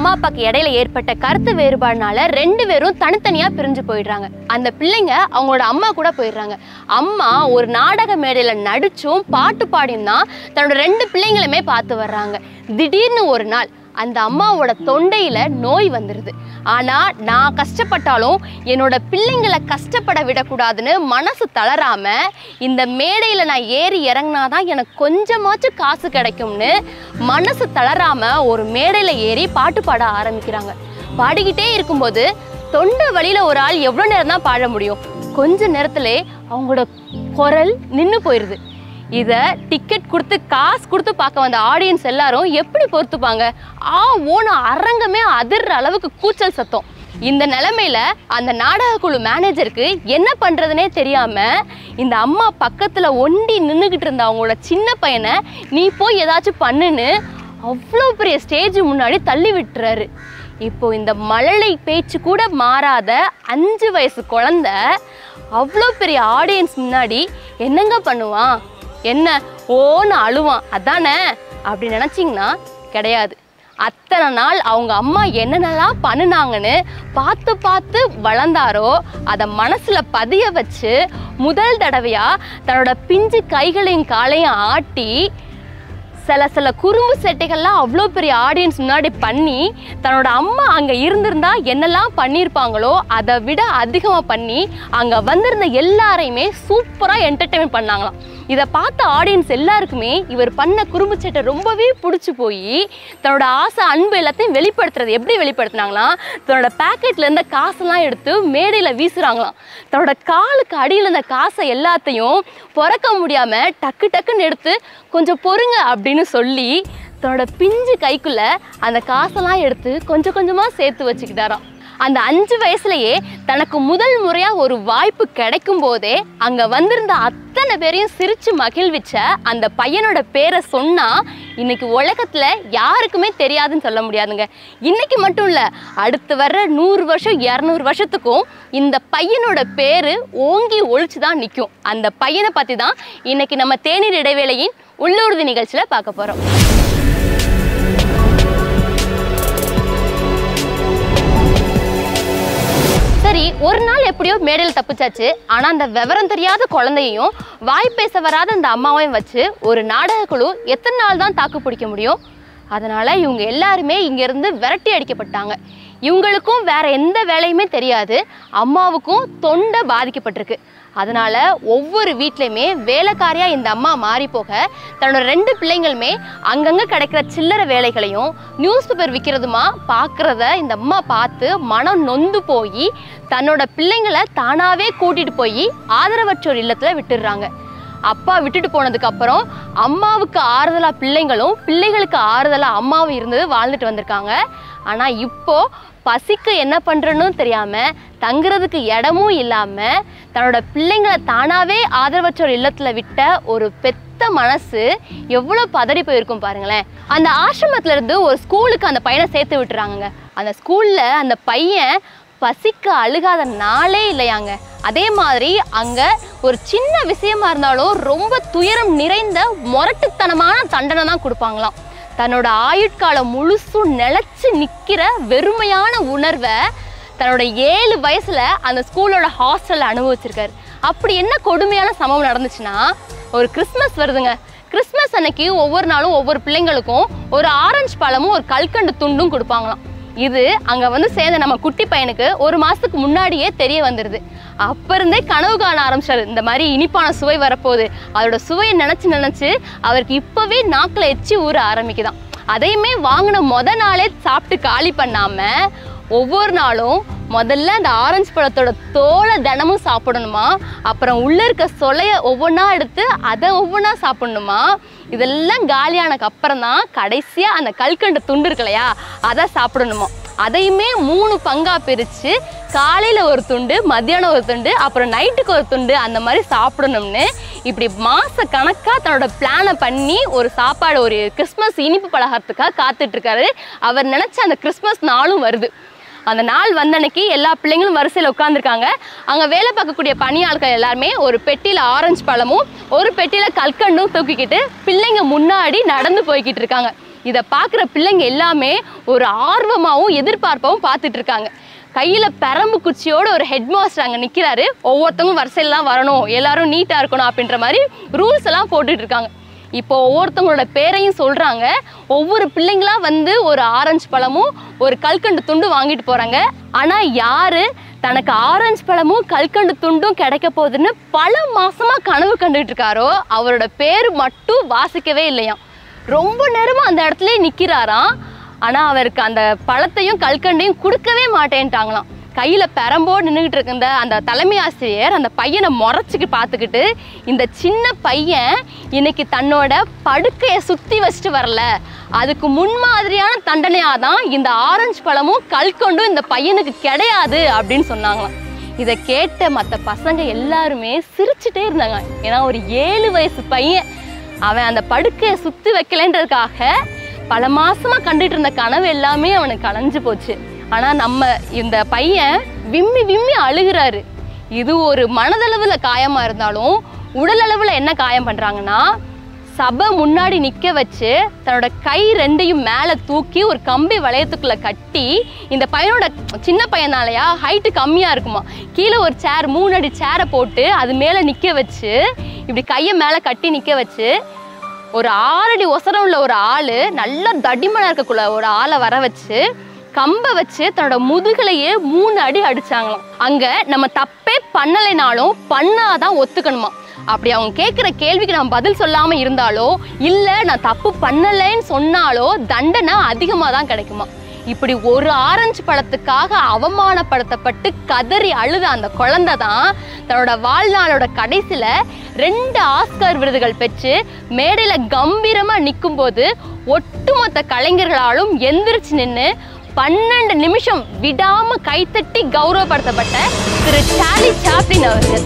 அம்மா அப்பாக்கு இடையில ஏற்பட்ட கருத்து வேறுபாடுனால ரெண்டு பேரும் தனித்தனியா பிரிஞ்சு போயிடுறாங்க அந்த பிள்ளைங்க அவங்களோட அம்மா கூட போயிடுறாங்க அம்மா ஒரு நாடக மேடையில நடிச்சும் பாட்டு பாடியும் தான் தன்னோட ரெண்டு பிள்ளைங்களுமே பார்த்து வர்றாங்க திடீர்னு ஒரு நாள் அந்த அம்மாவோட தொண்டையில நோய் வந்துடுது ஆனா நான் கஷ்டப்பட்டாலும் என்னோட பிள்ளைங்களை கஷ்டப்பட விடக்கூடாதுன்னு மனசு தளராம இந்த மேடையில நான் ஏறி இறங்கினாதான் எனக்கு கொஞ்சமாச்சும் காசு கிடைக்கும்னு மனசு தளராம ஒரு மேடையில ஏறி பாட்டு பாட ஆரம்பிக்கிறாங்க பாடிக்கிட்டே இருக்கும்போது தொண்டை வழியில ஒரு ஆள் எவ்வளோ நேரம் தான் பாட முடியும் கொஞ்ச நேரத்திலே அவங்களோட குரல் நின்று போயிடுது இதை டிக்கெட் கொடுத்து காசு கொடுத்து பார்க்க வந்த ஆடியன்ஸ் எல்லாரும் எப்படி பொறுத்துப்பாங்க ஆ ஓன அரங்கமே அதிர்ற அளவுக்கு கூச்சல் சத்தம் இந்த நிலைமையில அந்த நாடக குழு மேனேஜருக்கு என்ன பண்றதுனே தெரியாம இந்த அம்மா பக்கத்துல ஒண்டி நின்றுகிட்டு இருந்த அவங்களோட சின்ன பையனை நீ போய் ஏதாச்சும் பண்ணுன்னு அவ்வளோ பெரிய ஸ்டேஜ் முன்னாடி தள்ளி விட்டுறாரு இப்போ இந்த மழலை பேச்சு கூட மாறாத அஞ்சு வயசு குழந்தை அவ்வளோ பெரிய ஆடியன்ஸ் முன்னாடி என்னங்க பண்ணுவான் என்ன ஓன்னு அழுவான் அதானே அப்படி நினச்சிங்கன்னா கிடையாது அத்தனை நாள் அவங்க அம்மா என்னென்னலாம் பண்ணுனாங்கன்னு பார்த்து பார்த்து வளர்ந்தாரோ அதை மனசில் பதிய வச்சு முதல் தடவையாக தன்னோட பிஞ்சு கைகளையும் காலையும் ஆட்டி சில சில குறும்பு செட்டைகள்லாம் அவ்வளோ பெரிய ஆடியன்ஸ் முன்னாடி பண்ணி தன்னோட அம்மா அங்கே இருந்திருந்தா என்னெல்லாம் பண்ணியிருப்பாங்களோ அதை விட அதிகமாக பண்ணி அங்கே வந்திருந்த எல்லாரையுமே சூப்பராக என்டர்டெயின்மெண்ட் பண்ணாங்களாம் இதை பார்த்த ஆடியன்ஸ் எல்லாருக்குமே இவர் பண்ண குறும்பு சேட்டை ரொம்பவே பிடிச்சி போய் தன்னோட ஆசை அன்பு எல்லாத்தையும் வெளிப்படுத்துறது எப்படி வெளிப்படுத்துனாங்களாம் தன்னோட பாக்கெட்ல இருந்த காசெல்லாம் எடுத்து மேடையில் வீசுறாங்களாம் தன்னோட காலுக்கு அடியில் இருந்த காசை எல்லாத்தையும் பிறக்க முடியாம டக்கு டக்குன்னு எடுத்து கொஞ்சம் பொறுங்க அப்படின்னு சொல்லி தன்னோட பிஞ்சு கைக்குள்ள அந்த காசெல்லாம் எடுத்து கொஞ்சம் கொஞ்சமா சேர்த்து வச்சுக்கிட்டாராம் அந்த அஞ்சு வயசுலயே தனக்கு முதல் முறையா ஒரு வாய்ப்பு கிடைக்கும் போதே அங்க வந்திருந்த அத்தனை பேரையும் சிரிச்சு மகிழ்விச்ச அந்த பையனோட பேரை சொன்னா இன்னைக்கு உலகத்துல யாருக்குமே தெரியாதுன்னு சொல்ல முடியாதுங்க இன்னைக்கு மட்டும் இல்ல அடுத்து வர்ற நூறு வருஷம் இரநூறு வருஷத்துக்கும் இந்த பையனோட பேரு ஓங்கி ஒழிச்சு தான் நிற்கும் அந்த பையனை பத்தி தான் இன்னைக்கு நம்ம தேநீர் இடைவேளையின் உள்ளூர்தி நிகழ்ச்சியில பார்க்க போறோம் சரி ஒரு நாள் எப்படியோ மேடையில் தப்பிச்சாச்சு ஆனா அந்த விவரம் தெரியாத குழந்தையையும் வாய் பேச வராத அந்த அம்மாவையும் வச்சு ஒரு நாடக குழு எத்தனை நாள் தான் தாக்கு பிடிக்க முடியும் அதனால இவங்க எல்லாருமே இங்கிருந்து விரட்டி அடிக்கப்பட்டாங்க இவங்களுக்கும் வேற எந்த வேலையுமே தெரியாது அம்மாவுக்கும் தொண்டை பாதிக்கப்பட்டிருக்கு அதனால ஒவ்வொரு வீட்லையுமே வேலைக்காரியா இந்த அம்மா மாறி போக தன்னோட ரெண்டு பிள்ளைங்களுமே அங்கங்க கிடைக்கிற சில்லறை வேலைகளையும் நியூஸ் பேப்பர் விற்கிறதுமா பார்க்குறத இந்த அம்மா பார்த்து மனம் நொந்து போய் தன்னோட பிள்ளைங்களை தானாவே கூட்டிட்டு போய் ஆதரவற்றோர் இல்லத்துல விட்டுடுறாங்க அப்பா விட்டுட்டு போனதுக்கு அப்புறம் அம்மாவுக்கு ஆறுதலா பிள்ளைங்களும் பிள்ளைகளுக்கு ஆறுதலா அம்மாவும் இருந்து வாழ்ந்துட்டு வந்திருக்காங்க ஆனா இப்போ பசிக்கு என்ன பண்றன்னு தெரியாம தங்குறதுக்கு இடமும் இல்லாம தன்னோட பிள்ளைங்களை தானாவே ஆதரவற்றோர் இல்லத்துல விட்ட ஒரு பெத்த மனசு எவ்வளோ பதறி போயிருக்கும் பாருங்களேன் அந்த ஆசிரமத்துல இருந்து ஒரு ஸ்கூலுக்கு அந்த பையனை சேர்த்து விட்டுறாங்கங்க அந்த ஸ்கூல்ல அந்த பையன் பசிக்க அழுகாத நாளே இல்லையாங்க அதே மாதிரி அங்க ஒரு சின்ன விஷயமா இருந்தாலும் ரொம்ப துயரம் நிறைந்த முரட்டுத்தனமான தண்டனை தான் கொடுப்பாங்களாம் தன்னோட ஆயுட்காலம் முழுசும் நிலைச்சு நிக்கிற வெறுமையான உணர்வை தன்னோட ஏழு வயசுல அந்த ஸ்கூலோட ஹாஸ்டல்ல அனுபவிச்சிருக்காரு அப்படி என்ன கொடுமையான சம்பவம் நடந்துச்சுன்னா ஒரு கிறிஸ்மஸ் வருதுங்க கிறிஸ்மஸ் அன்னைக்கு ஒவ்வொரு நாளும் ஒவ்வொரு பிள்ளைங்களுக்கும் ஒரு ஆரஞ்சு பழமும் ஒரு கல்கண்டு துண்டும் கொடுப்பாங்களாம் இது அங்க வந்து சேர்ந்த நம்ம குட்டி பையனுக்கு ஒரு மாசத்துக்கு முன்னாடியே தெரிய வந்துருது அப்ப இருந்தே கனவு காண ஆரம்பிச்சாரு இந்த மாதிரி இனிப்பான சுவை வரப்போகுது அதோட சுவையை நினைச்சு நினைச்சு அவருக்கு இப்பவே நாக்குல எச்சி ஊற ஆரம்பிக்குதாம் அதையுமே வாங்கின முத நாளே சாப்பிட்டு காலி பண்ணாம ஒவ்வொரு நாளும் முதல்ல அந்த ஆரஞ்சு பழத்தோட தோலை தினமும் சாப்பிடணுமா அப்புறம் உள்ள இருக்க சொலைய ஒவ்வொன்றா எடுத்து அதை ஒவ்வொன்றா சாப்பிடணுமா இதெல்லாம் காலியானக்கு அப்புறம் தான் கடைசியாக அந்த கல்கண்டு துண்டு இருக்கு இல்லையா அதை சாப்பிடணுமா அதையுமே மூணு பங்கா பிரித்து காலையில் ஒரு துண்டு மத்தியானம் ஒரு துண்டு அப்புறம் நைட்டுக்கு ஒரு துண்டு அந்த மாதிரி சாப்பிடணும்னு இப்படி மாச கணக்காக தன்னோட பிளானை பண்ணி ஒரு சாப்பாடு ஒரு கிறிஸ்மஸ் இனிப்பு பலகாரத்துக்காக காத்துட்டு இருக்காரு அவர் நினச்ச அந்த கிறிஸ்மஸ் நாளும் வருது அந்த நாள் வந்த அன்னைக்கு எல்லா பிள்ளைங்களும் வரிசையில் உட்காந்துருக்காங்க அங்கே வேலை பார்க்கக்கூடிய பணியாட்கள் எல்லாருமே ஒரு பெட்டியில் ஆரஞ்சு பழமும் ஒரு பெட்டியில் கல்கண்டும் தூக்கிக்கிட்டு பிள்ளைங்க முன்னாடி நடந்து போய்கிட்டு இருக்காங்க இதை பார்க்குற பிள்ளைங்க எல்லாமே ஒரு ஆர்வமாகவும் எதிர்பார்ப்பாகவும் பார்த்துட்டு இருக்காங்க கையில் பெரம்பு குச்சியோட ஒரு ஹெட் மாஸ்டர் அங்கே நிற்கிறாரு ஒவ்வொருத்தவங்க வரிசையிலாம் வரணும் எல்லாரும் நீட்டாக இருக்கணும் அப்படின்ற மாதிரி ரூல்ஸ் எல்லாம் போட்டுட்டு இருக்காங்க இப்போ ஒவ்வொருத்தவங்களோட பேரையும் சொல்றாங்க ஒவ்வொரு பிள்ளைங்களா வந்து ஒரு ஆரஞ்சு பழமும் ஒரு கல்கண்டு துண்டு வாங்கிட்டு போறாங்க ஆனா யாரு தனக்கு ஆரஞ்சு பழமும் கல்கண்டு துண்டும் கிடைக்க போகுதுன்னு பல மாசமா கனவு கண்டுட்டு இருக்காரோ அவரோட பேர் மட்டும் வாசிக்கவே இல்லையாம் ரொம்ப நேரமா அந்த இடத்துல நிக்கிறாராம் ஆனா அவருக்கு அந்த பழத்தையும் கல்கண்டையும் கொடுக்கவே மாட்டேன்ட்டாங்களாம் கையில பெரம்போடு நின்றுகிட்டு இருந்த அந்த தலைமை ஆசிரியர் அந்த பையனை முறைச்சிக்கு பார்த்துக்கிட்டு இந்த சின்ன பையன் இன்னைக்கு தன்னோட படுக்கையை சுத்தி வச்சுட்டு வரல அதுக்கு முன்மாதிரியான தண்டனையாக தான் இந்த ஆரஞ்சு பழமும் கல்கொண்டும் இந்த பையனுக்கு கிடையாது அப்படின்னு சொன்னாங்களாம் இதை கேட்ட மற்ற பசங்க எல்லாருமே சிரிச்சுட்டே இருந்தாங்க ஏன்னா ஒரு ஏழு வயசு பையன் அவன் அந்த படுக்கையை சுத்தி வைக்கலன்றதுக்காக பல மாசமா கண்டுட்டு இருந்த கனவு எல்லாமே அவனுக்கு கலைஞ்சு போச்சு ஆனா நம்ம இந்த பையன் விம்மி விம்மி அழுகிறாரு இது ஒரு மனதளவுல காயமா இருந்தாலும் உடல் அளவுல என்ன காயம் பண்றாங்கன்னா சபை முன்னாடி நிக்க வச்சு தன்னோட கை ரெண்டையும் மேலே தூக்கி ஒரு கம்பி வளையத்துக்குள்ள கட்டி இந்த பையனோட சின்ன பையனாலயா ஹைட்டு கம்மியா இருக்குமா கீழே ஒரு சேர் மூணு அடி சேரை போட்டு அது மேலே நிக்க வச்சு இப்படி கையை மேலே கட்டி நிக்க வச்சு ஒரு ஆறடி ஒசரம் உள்ள ஒரு ஆளு நல்ல தடிமனா இருக்கக்குள்ள ஒரு ஆளை வர வச்சு கம்பை வச்சு தன்னோட முதுகலையே மூணு அடி அடிச்சாங்களாம் அங்க நம்ம தப்பே பண்ணலைனாலும் பண்ணாதான் ஒத்துக்கணுமா அப்படி அவங்க கேட்குற கேள்விக்கு நம்ம பதில் சொல்லாம இருந்தாலோ இல்ல நான் தப்பு பண்ணலைன்னு சொன்னாலோ தண்டனை அதிகமாக தான் கிடைக்குமா இப்படி ஒரு ஆரஞ்சு பழத்துக்காக அவமானப்படுத்தப்பட்டு கதறி அழுத அந்த குழந்தை தான் தன்னோட வாழ்நாளோட கடைசியில ரெண்டு ஆஸ்கார் விருதுகள் பெற்று மேடையில கம்பீரமா நிக்கும்போது ஒட்டுமொத்த கலைஞர்களாலும் எந்திரிச்சு நின்று பன்னெண்டு நிமிஷம் விடாம கைத்தட்டி கௌரவப்படுத்தப்பட்ட திரு சார்லி சாப்ளின் அவர்கள்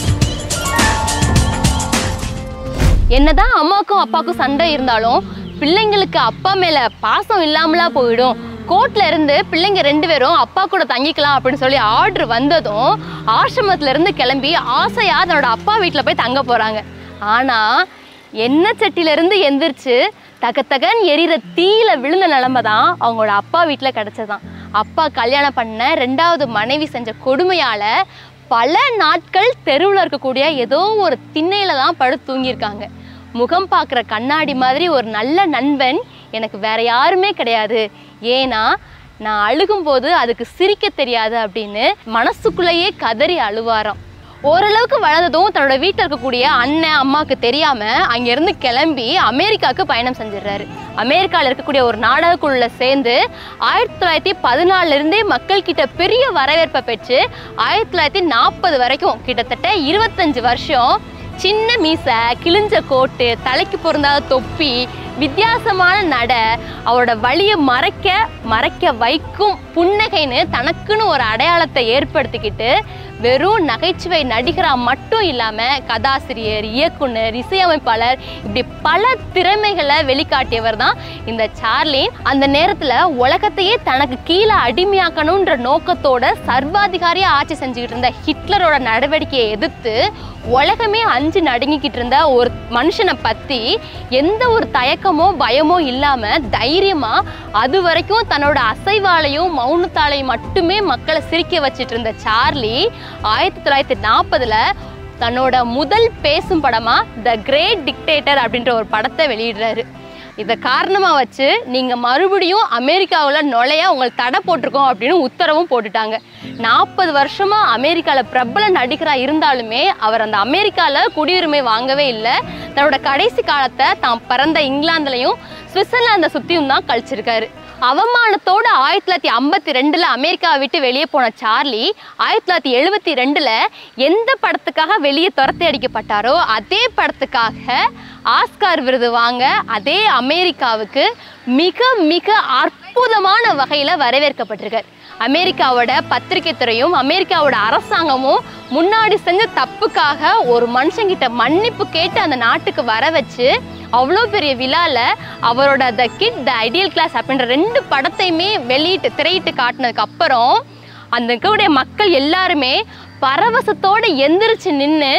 என்னதான் அம்மாவுக்கும் அப்பாவுக்கும் சண்டை இருந்தாலும் பிள்ளைங்களுக்கு அப்பா மேல பாசம் இல்லாமலா போயிடும் கோர்ட்ல இருந்து பிள்ளைங்க ரெண்டு பேரும் அப்பா கூட தங்கிக்கலாம் அப்படின்னு சொல்லி ஆர்டர் வந்ததும் ஆசிரமத்துல இருந்து கிளம்பி ஆசையா தன்னோட அப்பா வீட்டுல போய் தங்க போறாங்க ஆனா எண்ணெய் சட்டில இருந்து எந்திரிச்சு தக தகன் எரியிற தீயில விழுந்த நிலமை தான் அவங்களோட அப்பா வீட்டுல கிடைச்சதாம் அப்பா கல்யாணம் பண்ண ரெண்டாவது மனைவி செஞ்ச கொடுமையால பல நாட்கள் தெருவில் இருக்கக்கூடிய ஏதோ ஒரு திண்ணையில தான் படுத்து தூங்கியிருக்காங்க முகம் பார்க்குற கண்ணாடி மாதிரி ஒரு நல்ல நண்பன் எனக்கு வேற யாருமே கிடையாது ஏன்னா நான் அழுகும்போது அதுக்கு சிரிக்க தெரியாது அப்படின்னு மனசுக்குள்ளேயே கதறி அழுவாராம் ஓரளவுக்கு வளர்ந்ததும் தன்னோட வீட்டில் இருக்கக்கூடிய அண்ணன் அம்மாவுக்கு தெரியாம அங்கிருந்து கிளம்பி அமெரிக்காவுக்கு பயணம் செஞ்சிடுறாரு அமெரிக்காவில் இருக்கக்கூடிய ஒரு நாடகக்குழுல சேர்ந்து ஆயிரத்தி தொள்ளாயிரத்தி பதினாலுல இருந்தே மக்கள் கிட்ட பெரிய வரவேற்பை பெற்று ஆயிரத்தி தொள்ளாயிரத்தி நாற்பது வரைக்கும் கிட்டத்தட்ட இருபத்தஞ்சு வருஷம் சின்ன மீசை கிழிஞ்ச கோட்டு தலைக்கு பொருந்தாத தொப்பி வித்தியாசமான நட அவரோட வழியை மறைக்க மறைக்க வைக்கும் புன்னகைன்னு தனக்குன்னு ஒரு அடையாளத்தை ஏற்படுத்திக்கிட்டு வெறும் நகைச்சுவை நடிகரா மட்டும் இல்லாம கதாசிரியர் இயக்குனர் இசையமைப்பாளர் இப்படி பல திறமைகளை வெளிக்காட்டியவர் தான் இந்த சார்லின் அந்த நேரத்துல உலகத்தையே தனக்கு கீழே அடிமையாக்கணுன்ற நோக்கத்தோட சர்வாதிகாரியா ஆட்சி செஞ்சுக்கிட்டு இருந்த ஹிட்லரோட நடவடிக்கையை எதிர்த்து உலகமே அஞ்சு நடுங்கிக்கிட்டு இருந்த ஒரு மனுஷனை பத்தி எந்த ஒரு தயக்கமோ பயமோ இல்லாம தைரியமா அது வரைக்கும் தன்னோட அசைவாலையும் மௌனத்தாலையும் மட்டுமே மக்களை சிரிக்க வச்சிட்டு இருந்த சார்லி ஆயிரத்தி தொள்ளாயிரத்தி நாற்பதுல தன்னோட முதல் பேசும் படமா த கிரேட் டிக்டேட்டர் அப்படின்ற ஒரு படத்தை வெளியிடுறாரு இதை காரணமாக வச்சு நீங்கள் மறுபடியும் அமெரிக்காவில் நுழைய உங்களுக்கு தடை போட்டிருக்கோம் அப்படின்னு உத்தரவும் போட்டுட்டாங்க நாற்பது வருஷமாக அமெரிக்காவில் பிரபல நடிகராக இருந்தாலுமே அவர் அந்த அமெரிக்காவில் குடியுரிமை வாங்கவே இல்லை தன்னோட கடைசி காலத்தை தான் பிறந்த இங்கிலாந்துலையும் சுவிட்சர்லாந்தை சுற்றியும் தான் கழிச்சிருக்காரு அவமானத்தோட ஆயிரத்தி தொள்ளாயிரத்தி ஐம்பத்தி ரெண்டுல அமெரிக்காவை விட்டு வெளியே போன சார்லி ஆயிரத்தி தொள்ளாயிரத்தி எழுபத்தி ரெண்டுல எந்த படத்துக்காக வெளியே துரத்தி அடிக்கப்பட்டாரோ அதே படத்துக்காக ஆஸ்கார் விருது வாங்க அதே அமெரிக்காவுக்கு மிக மிக அற்புதமான வகையில் வரவேற்கப்பட்டிருக்கார் அமெரிக்காவோட பத்திரிகை துறையும் அமெரிக்காவோட அரசாங்கமும் முன்னாடி செஞ்ச தப்புக்காக ஒரு மனுஷங்கிட்ட மன்னிப்பு கேட்டு அந்த நாட்டுக்கு வர வச்சு அவ்வளோ பெரிய விழால அவரோட the kid the ideal class அப்படின்ற ரெண்டு படத்தையுமே வெளியிட்டு திரையிட்டு காட்டினதுக்கு அப்புறம் அந்த இருக்கக்கூடிய மக்கள் எல்லாருமே பரவசத்தோட எந்திரிச்சு நின்று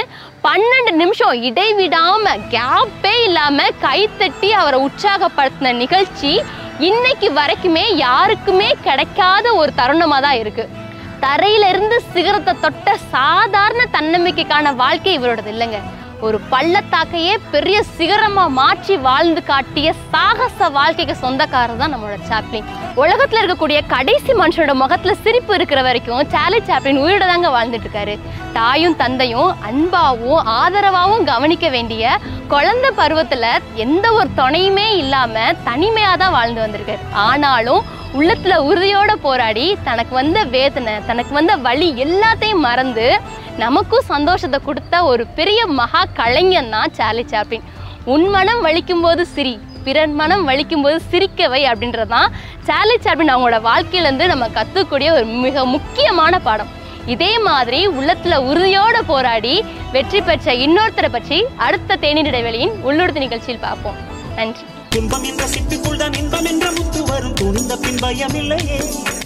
பன்னெண்டு நிமிஷம் இடைவிடாம கேப்பே இல்லாம கைத்தட்டி அவரை உற்சாகப்படுத்தின நிகழ்ச்சி இன்னைக்கு வரைக்குமே யாருக்குமே கிடைக்காத ஒரு தருணமா தான் இருக்கு தரையில இருந்து சிகரத்தை தொட்ட சாதாரண தன்னம்பிக்கைக்கான வாழ்க்கை இவரோடது இல்லைங்க ஒரு பள்ளத்தாக்கையே பெரிய சிகரமா மாற்றி வாழ்ந்து காட்டிய சாகச வாழ்க்கைக்கு சொந்தக்காரர் தான் நம்மளோட சாப்ளின் உலகத்துல இருக்கக்கூடிய கடைசி மனுஷனோட முகத்துல சிரிப்பு இருக்கிற வரைக்கும் சார்லி சாப்ளின் உயிரோட தாங்க வாழ்ந்துட்டு இருக்காரு தாயும் தந்தையும் அன்பாவும் ஆதரவாகவும் கவனிக்க வேண்டிய குழந்தை பருவத்துல எந்த ஒரு துணையுமே இல்லாம தனிமையா தான் வாழ்ந்து வந்திருக்காரு ஆனாலும் உள்ளத்துல உறுதியோட போராடி தனக்கு வந்த வேதனை தனக்கு வந்த வலி எல்லாத்தையும் மறந்து நமக்கும் சந்தோஷத்தை கொடுத்த ஒரு பெரிய மகா கலைஞன் தான் சார்லி சாப்ளின் உன் மனம் வலிக்கும் போது சிரி பிறர் மனம் வலிக்கும் போது சிரிக்கவை அப்படின்றது தான் சார்லி சாப்ளின் அவங்களோட வாழ்க்கையிலேருந்து நம்ம கற்றுக்கூடிய ஒரு மிக முக்கியமான பாடம் இதே மாதிரி உள்ளத்துல உறுதியோட போராடி வெற்றி பெற்ற இன்னொருத்தரை பற்றி அடுத்த தேநீர் இடைவெளியின் உள்ளுறுதி நிகழ்ச்சியில் பார்ப்போம் நன்றி துன்பம் என்ற சிட்டுக்குள் தான் இன்பம் என்ற முத்து வரும் துணிந்த பின் பயமில்லையே